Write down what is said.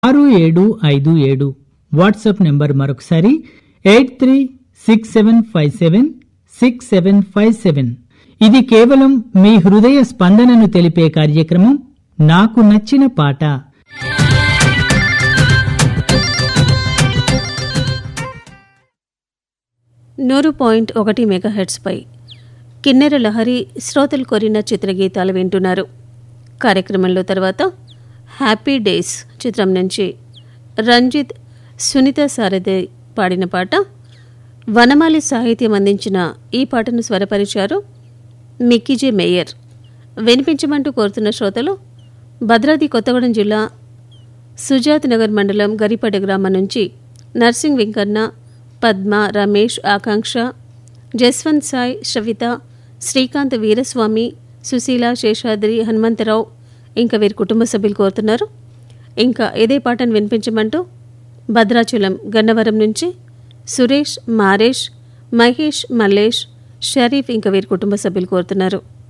ఆరు ఏడు ఐదు ఏడు వాట్సాప్ నెంబర్ మరొకసారి eight three six seven five seven six seven five seven ఇది కేవలం మీ హృదయ స్పందనను తెలిపే కార్యక్రమం నాకు నచ్చిన పాట నూరు పాయింట్ ఒకటి మెగాహెట్స్పై కిన్నెర లహరి శ్రోతలు కోరిన చిత్రగీతాలు వింటున్నారు కార్యక్రమంలో తర్వాత హ్యాపీ డేస్ చిత్రం నుంచి రంజిత్ సునీత సారథి పాడిన పాట వనమాలి సాహిత్యం అందించిన ఈ పాటను స్వరపరిచారు మిక్కీజే మేయర్ వినిపించమంటూ కోరుతున్న శ్రోతలు భద్రాద్రి కొత్తగూడెం జిల్లా సుజాత్ నగర్ మండలం గరిపడ గ్రామం నుంచి నర్సింగ్ వెంకన్న పద్మ రమేష్ ఆకాంక్ష జస్వంత్ సాయ్ శ్రవిత శ్రీకాంత్ వీరస్వామి సుశీల శేషాద్రి హనుమంతరావు ఇంకా వీరి కుటుంబ సభ్యులు కోరుతున్నారు ఇంకా ఇదే పాటను వినిపించమంటూ భద్రాచలం గన్నవరం నుంచి సురేష్ మారేష్ మహేష్ మల్లేష్ షరీఫ్ ఇంకా వీరి కుటుంబ సభ్యులు కోరుతున్నారు